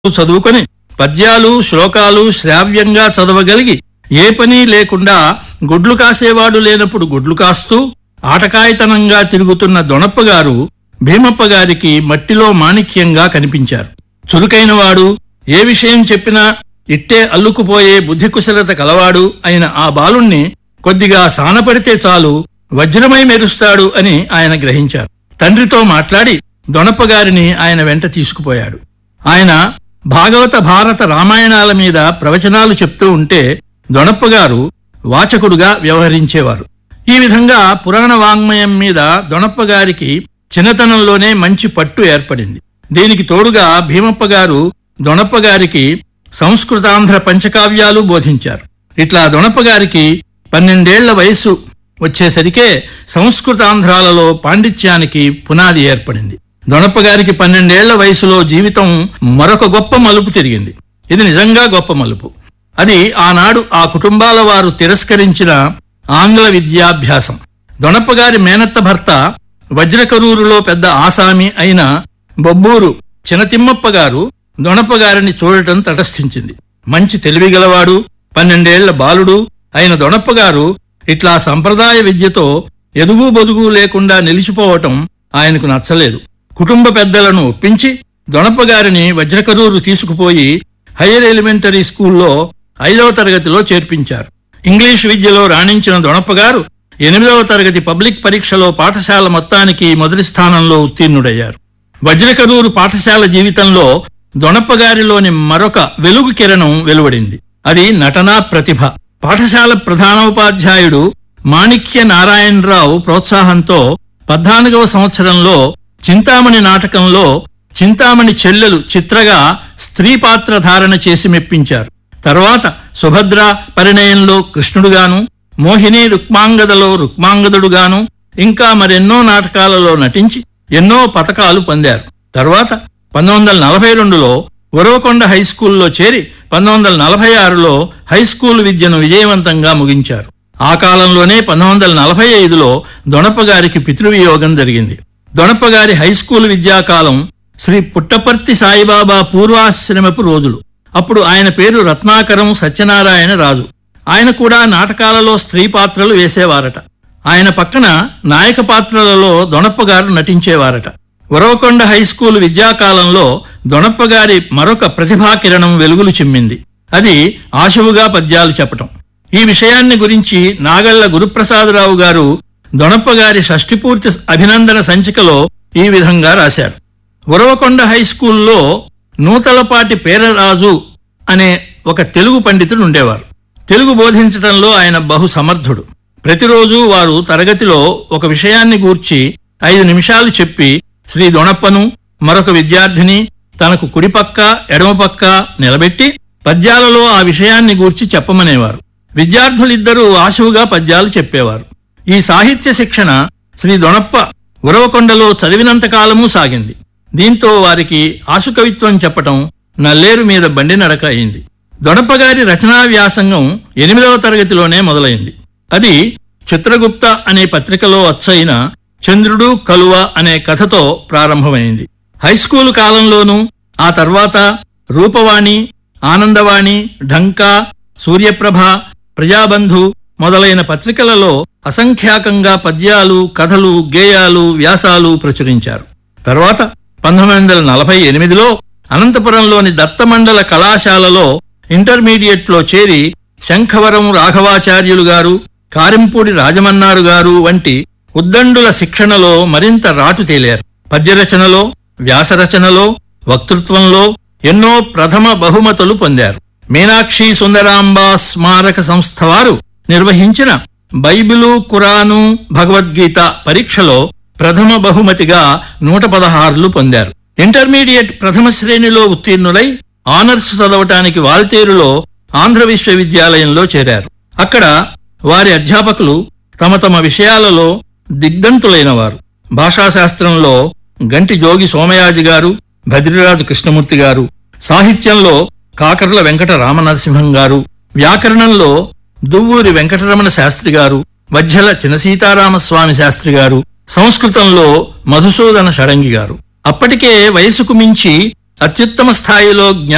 చదువుకొని పద్యాలు శ్లోకాలు శ్రావ్యంగా చదవగలిగి ఏ పని లేకుండా గుడ్లు కాసేవాడు లేనప్పుడు గుడ్లు కాస్తూ ఆటకాయితనంగా తిరుగుతున్న దొణప్ప గారు భీమప్ప గారికి మట్టిలో మాణిక్యంగా కనిపించారు చురుకైనవాడు ఏ విషయం చెప్పినా ఇట్టే అల్లుకుపోయే బుద్ధి కుశలత కలవాడు అయిన ఆ బాలుణ్ణి కొద్దిగా సానపడితే చాలు వజ్రమై మెరుస్తాడు అని ఆయన గ్రహించారు తండ్రితో మాట్లాడి దొణప్ప గారిని ఆయన వెంట తీసుకుపోయాడు ఆయన భాగవత భారత రామాయణాల మీద ప్రవచనాలు చెప్తూ ఉంటే దొణప్ప గారు వాచకుడుగా వ్యవహరించేవారు ఈ విధంగా పురాణ వాంగ్మయం మీద దొణప్ప గారికి చిన్నతనంలోనే మంచి పట్టు ఏర్పడింది దీనికి తోడుగా భీమప్ప గారు దొణప్ప గారికి సంస్కృతాంధ్ర పంచకావ్యాలు బోధించారు ఇట్లా దొణప్ప గారికి పన్నెండేళ్ల వయస్సు వచ్చేసరికే సంస్కృతాంధ్రాలలో పాండిత్యానికి పునాది ఏర్పడింది దొణప్ప గారికి పన్నెండేళ్ల వయసులో జీవితం మరొక గొప్ప మలుపు తిరిగింది ఇది నిజంగా గొప్ప మలుపు అది ఆనాడు ఆ కుటుంబాల వారు తిరస్కరించిన ఆంగ్ల విద్యాభ్యాసం దొణప్ప గారి మేనత్త భర్త వజ్రకరూరులో పెద్ద ఆసామి అయిన బొబ్బూరు చినతిమ్మప్ప గారు దొణప్ప గారిని చూడటం తటస్థించింది మంచి తెలివిగలవాడు పన్నెండేళ్ల బాలుడు అయిన దొణప్ప గారు ఇట్లా సంప్రదాయ విద్యతో ఎదుగు బొదుగు లేకుండా నిలిచిపోవటం ఆయనకు నచ్చలేదు కుటుంబ పెద్దలను ఒప్పించి దొణప్ప గారిని వజ్రకరూరు తీసుకుపోయి హైయర్ ఎలిమెంటరీ స్కూల్లో ఐదవ తరగతిలో చేర్పించారు ఇంగ్లీష్ విద్యలో రాణించిన దొణప్ప గారు ఎనిమిదవ తరగతి పబ్లిక్ పరీక్షలో పాఠశాల మొత్తానికి మొదటి స్థానంలో ఉత్తీర్ణుడయ్యారు వజ్రకరూరు పాఠశాల జీవితంలో దొణప్ప గారిలోని మరొక వెలుగు కిరణం వెలువడింది అది నటనా ప్రతిభ పాఠశాల ప్రధానోపాధ్యాయుడు మాణిక్య నారాయణరావు ప్రోత్సాహంతో పద్నాలుగవ సంవత్సరంలో చింతామణి నాటకంలో చింతామణి చెల్లెలు చిత్రగా స్త్రీ పాత్ర ధారణ చేసి మెప్పించారు తర్వాత సుభద్ర పరిణయంలో కృష్ణుడుగాను మోహిని రుక్మాంగదలో రుక్మాంగదుడుగాను ఇంకా మరెన్నో నాటకాలలో నటించి ఎన్నో పతకాలు పొందారు తర్వాత పంతొమ్మిది వందల నలభై రెండులో ఉరవకొండ హై స్కూల్లో చేరి పంతొమ్మిది వందల నలభై ఆరులో హై స్కూల్ విద్యను విజయవంతంగా ముగించారు ఆ కాలంలోనే పంతొమ్మిది వందల నలభై ఐదులో దొణప్ప గారికి పితృవియోగం జరిగింది దొణప్ప గారి హై స్కూల్ విద్యాకాలం శ్రీ పుట్టపర్తి సాయిబాబా పూర్వాశ్రమపు రోజులు అప్పుడు ఆయన పేరు రత్నాకరం సత్యనారాయణ రాజు ఆయన కూడా నాటకాలలో స్త్రీ పాత్రలు వేసేవారట ఆయన పక్కన నాయక పాత్రలలో దొణప్ప గారు నటించేవారట ఉరవకొండ హై స్కూల్ విద్యాకాలంలో దొణప్ప గారి మరొక ప్రతిభా కిరణం వెలుగులు చిమ్మింది అది ఆశువుగా పద్యాలు చెప్పటం ఈ విషయాన్ని గురించి నాగళ్ల గురుప్రసాదరావు గారు దొణప్ప గారి షష్ఠిపూర్తి అభినందన సంచికలో ఈ విధంగా రాశారు ఉరవకొండ హై స్కూల్లో నూతలపాటి పేరరాజు అనే ఒక తెలుగు పండితుడు ఉండేవారు తెలుగు బోధించటంలో ఆయన బహు సమర్థుడు ప్రతిరోజు వారు తరగతిలో ఒక విషయాన్ని గూర్చి ఐదు నిమిషాలు చెప్పి శ్రీ దొణప్పను మరొక విద్యార్థిని తనకు కుడిపక్క ఎడమపక్క నిలబెట్టి పద్యాలలో ఆ విషయాన్ని గూర్చి చెప్పమనేవారు విద్యార్థులిద్దరూ ఆశువుగా పద్యాలు చెప్పేవారు ఈ సాహిత్య శిక్షణ శ్రీ దొణప్ప ఉరవకొండలో చదివినంత కాలమూ సాగింది దీంతో వారికి ఆశుకవిత్వం చెప్పటం నల్లేరు మీద బండి నడక అయింది దొడప్ప గారి రచనా వ్యాసంగం ఎనిమిదవ తరగతిలోనే మొదలైంది అది చిత్రగుప్త అనే పత్రికలో వచ్చైన చంద్రుడు కలువ అనే కథతో ప్రారంభమైంది హైస్కూలు కాలంలోనూ ఆ తర్వాత రూపవాణి ఆనందవాణి ఢంకా సూర్యప్రభ ప్రజాబంధు మొదలైన పత్రికలలో అసంఖ్యాకంగా పద్యాలు కథలు గేయాలు వ్యాసాలు ప్రచురించారు తర్వాత పంతొమ్మిది వందల నలభై ఎనిమిదిలో అనంతపురంలోని దత్తమండల కళాశాలలో ఇంటర్మీడియట్లో చేరి శంఖవరం రాఘవాచార్యులు గారు కారింపూడి రాజమన్నారు గారు వంటి ఉద్దండుల శిక్షణలో మరింత రాటు తేలారు పద్యరచనలో వ్యాసరచనలో వక్తృత్వంలో ఎన్నో ప్రథమ బహుమతులు పొందారు మీనాక్షి సుందరాంబా స్మారక సంస్థ వారు నిర్వహించిన బైబిలు కురాను భగవద్గీత పరీక్షలో ప్రథమ బహుమతిగా నూట పదహారులు పొందారు ఇంటర్మీడియట్ ప్రథమ శ్రేణిలో ఉత్తీర్ణులై ఆనర్స్ చదవటానికి వాల్తేరులో ఆంధ్ర విశ్వవిద్యాలయంలో చేరారు అక్కడ వారి అధ్యాపకులు తమ తమ విషయాలలో దిగ్ధంతులైన వారు భాషాశాస్త్రంలో గంటి జోగి సోమయాజి గారు భద్రిరాజు కృష్ణమూర్తి గారు సాహిత్యంలో కాకర్ల వెంకట రామనరసింహం గారు వ్యాకరణంలో దువ్వూరి వెంకటరమణ శాస్త్రి గారు వజ్జల చినసీతారామస్వామి శాస్త్రి గారు సంస్కృతంలో మధుసూదన షడంగి గారు అప్పటికే వయసుకు మించి అత్యుత్తమ స్థాయిలో జ్ఞా